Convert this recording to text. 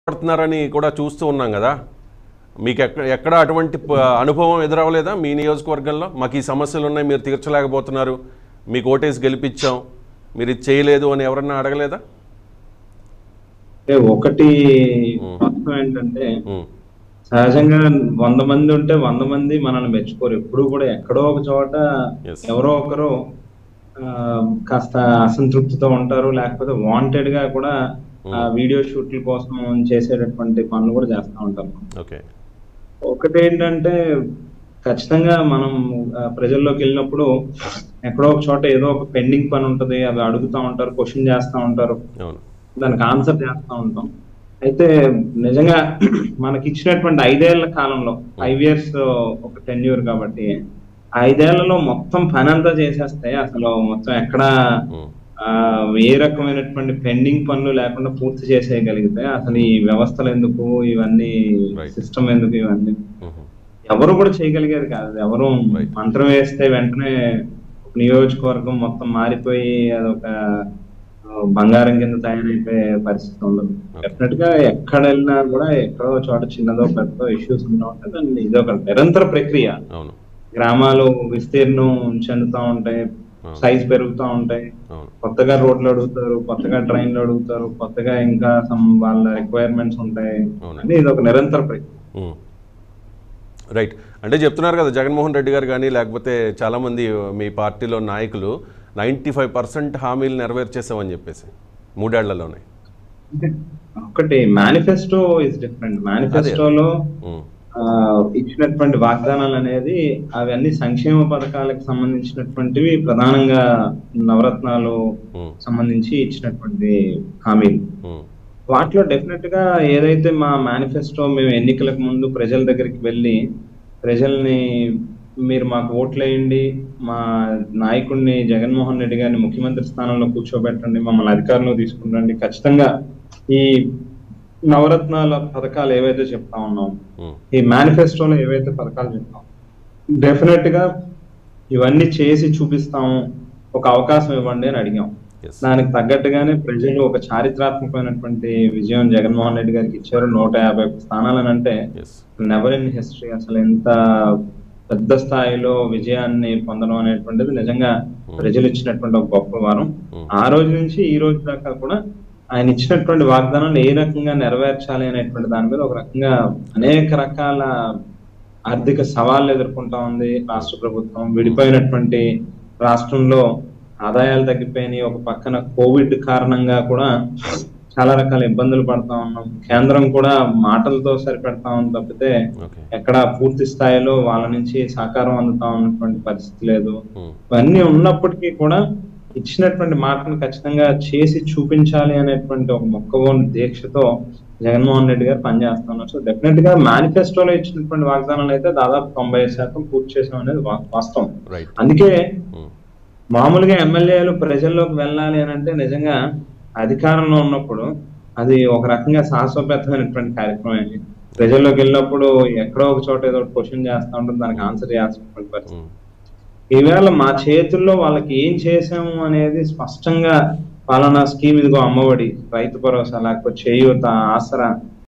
పడుతున్నారని కూడా చూస్తూ ఉన్నాం కదా మీకు ఎక్కడ ఎక్కడ అటువంటి ప- అనుభవం ఎదురవ్వలేదా మీ నియోజకవర్గంలో మాకు ఈ సమస్యలు ఉన్నాయి మీరు తీర్చలేకపోతున్నారు మీకు ఓటేసి గెలిపించాం మీరు ఇది చేయలేదు అని ఎవరన్నా అడగలేదా అంటే ఒకటి వాస్తవం ఏంటంటే ఉమ్, సహజంగా వంద మంది ఉంటే వంద మంది మనల్ని మెచ్చుకోరు ఎప్పుడు కూడా ఎక్కడో ఒక చోట Yes. ఎవరో ఒకరు ఆ, కాస్త అసంతృప్తితో ఉంటారు లేకపోతే వాంటెడ్ గా కూడా ఆ, వీడియో షూట్ల కోసం చేసేటటువంటి పనులు కూడా చేస్తూ ఉంటారు ఓకే ఒకటి ఏంటంటే ఖచ్చితంగా మనం ఆ, ప్రజల్లోకి వెళ్ళినప్పుడు ఎక్కడో ఒక చోట ఏదో ఒక పెండింగ్ పని ఉంటది అవి అడుగుతా ఉంటారు క్వశ్చన్ చేస్తూ ఉంటారు అవును దానికి ఆన్సర్ చేస్తూ ఉంటాం అయితే నిజంగా మనకి ఇచ్చినటువంటి ఐదేళ్ల కాలంలో ఫైవ్ ఇయర్స్ ఒక టెన్యూర్ కాబట్టి ఐదేళ్లలో మొత్తం పని అంతా చేసేస్తే అసలు మొత్తం ఎక్కడ ఉమ్, ఆ, ఏ రకమైనటువంటి పెండింగ్ పనులు లేకుండా పూర్తి చేసేయగలిగితే అసలు ఈ వ్యవస్థలు ఎందుకు ఇవన్నీ Right. సిస్టమ్ ఎందుకు ఇవన్నీ ఉమ్, ఎవరు కూడా చేయగలిగేది కాదు ఎవరు Right. మంత్రం వేస్తే వెంటనే ఒక నియోజకవర్గం మొత్తం మారిపోయి అదొక ఆ, బంగారం కింద తయారైపోయే పరిస్థితి ఉండదు Okay. డెఫినెట్ గా ఎక్కడ వెళ్ళినా కూడా ఎక్కడో చోట చిన్నదో పెద్దదో ఇష్యూస్ ఉంటా ఉంటాయి దాన్ని ఇది ఒక నిరంతర ప్రక్రియ అవును గ్రామాలు విస్తీర్ణం చెందుతా ఉంటాయి అవును. సైజ్ పెరుగుతా ఉంటాయి అవును కొత్తగా రోడ్లు అడుగుతారు కొత్తగా ట్రైన్లు అడుగుతారు కొత్తగా ఇంకా some వాళ్ళ రిక్వైర్మెంట్స్ ఉంటాయి అవును. అంటే ఇది ఒక నిరంతర ప్రక్రియ ఉమ్. రైట్ అంటే చెప్తున్నారు కదా జగన్మోహన్ రెడ్డి గారు కానీ లేకపోతే చాలామంది మీ పార్టీలో నాయకులు నైంటీ ఫైవ్ పర్సెంట్ హామీలు నెరవేర్చేసామని చెప్పేసి మూడేళ్లలోనే ఒకటి మేనిఫెస్టో ఇస్ డిఫరెంట్ మేనిఫెస్టోలో ఉమ్, ఇచ్చినటువంటి వాగ్దానాలు అనేది అవన్నీ సంక్షేమ పథకాలకు సంబంధించినటువంటివి ప్రధానంగా నవరత్నాలు ఉమ్, సంబంధించి ఇచ్చినటువంటి హామీలు ఉమ్, వాటిలో డెఫినెట్ గా ఏదైతే మా మేనిఫెస్టో మేము ఎన్నికలకు ముందు ప్రజల దగ్గరికి వెళ్ళి ప్రజల్ని మీరు మాకు ఓట్లేయండి మా నాయకుడిని జగన్మోహన్ రెడ్డి గారిని ముఖ్యమంత్రి స్థానంలో కూర్చోబెట్టండి మమ్మల్ని అధికారంలో తీసుకుంటండి ఖచ్చితంగా ఈ నవరత్నాల పథకాలు ఏవైతే చెప్తా ఉన్నాం ఉమ్, ఈ మేనిఫెస్టోలో ఏవైతే పథకాలు చెప్తాం డెఫినెట్ గా ఇవన్నీ చేసి చూపిస్తాము ఒక అవకాశం ఇవ్వండి అని అడిగాం yes. దానికి తగ్గట్టుగానే ప్రజలు ఒక చారిత్రాత్మకమైనటువంటి విజయం జగన్మోహన్ రెడ్డి గారికి ఇచ్చారు నూట యాభై ఒక్క స్థానాలని అంటే yes. నెవర్ ఇన్ హిస్టరీ అసలు ఎంత పెద్ద స్థాయిలో విజయాన్ని పొందడం అనేటువంటిది నిజంగా ప్రజలు ఇచ్చినటువంటి ఒక గొప్ప వారం Hmm. ఆ రోజు నుంచి ఈ రోజు దాకా కూడా ఆయన ఇచ్చినటువంటి వాగ్దానాలు ఏ రకంగా నెరవేర్చాలి అనేటువంటి దాని మీద ఒక రకంగా అనేక రకాల ఆర్థిక సవాళ్ళు ఎదుర్కొంటా ఉంది రాష్ట్ర ప్రభుత్వం విడిపోయినటువంటి రాష్ట్రంలో ఆదాయాలు తగ్గిపోయినాయి ఒక పక్కన కోవిడ్ కారణంగా కూడా చాలా రకాల ఇబ్బందులు పడతా ఉన్నాం కేంద్రం కూడా మాటలతో సరిపెడతా ఉంది తప్పితే ఓకే ఎక్కడ పూర్తి స్థాయిలో వాళ్ళ నుంచి సహకారం అందుతా ఉన్నటువంటి పరిస్థితి లేదు ఉమ్, ఇవన్నీ ఉన్నప్పటికీ కూడా ఇచ్చినటువంటి మాటను ఖచ్చితంగా చేసి చూపించాలి అనేటువంటి ఒక మొక్కవోని దీక్షతో జగన్మోహన్ రెడ్డి గారు పనిచేస్తున్నారు సో డెఫినెట్ గా మేనిఫెస్టోలో ఇచ్చినటువంటి వాగ్దానాలు అయితే దాదాపు తొంభై శాతం పూర్తి చేసాం అనేది వా- వాస్తవం రైట్ అందుకే ఉమ్, మామూలుగా ఎమ్మెల్యేలు ప్రజల్లోకి వెళ్ళాలి అని అంటే నిజంగా అధికారంలో ఉన్నప్పుడు అది ఒక రకంగా సాహసోపేతమైనటువంటి కార్యక్రమం ప్రజల్లోకి వెళ్ళినప్పుడు ఎక్కడో ఒక చోట ఏదో క్వశ్చన్ చేస్తా ఉంటుంది దానికి ఆన్సర్ చేస్తున్నటువంటి పరిస్థితి ఉమ్, ఈవేళ మా చేతుల్లో వాళ్ళకి ఏం చేసాము అనేది స్పష్టంగా పాలనా స్కీమ్ ఇదిగో అమ్మఒడి రైతు భరోసా లేకపోతే చేయూత ఆసరా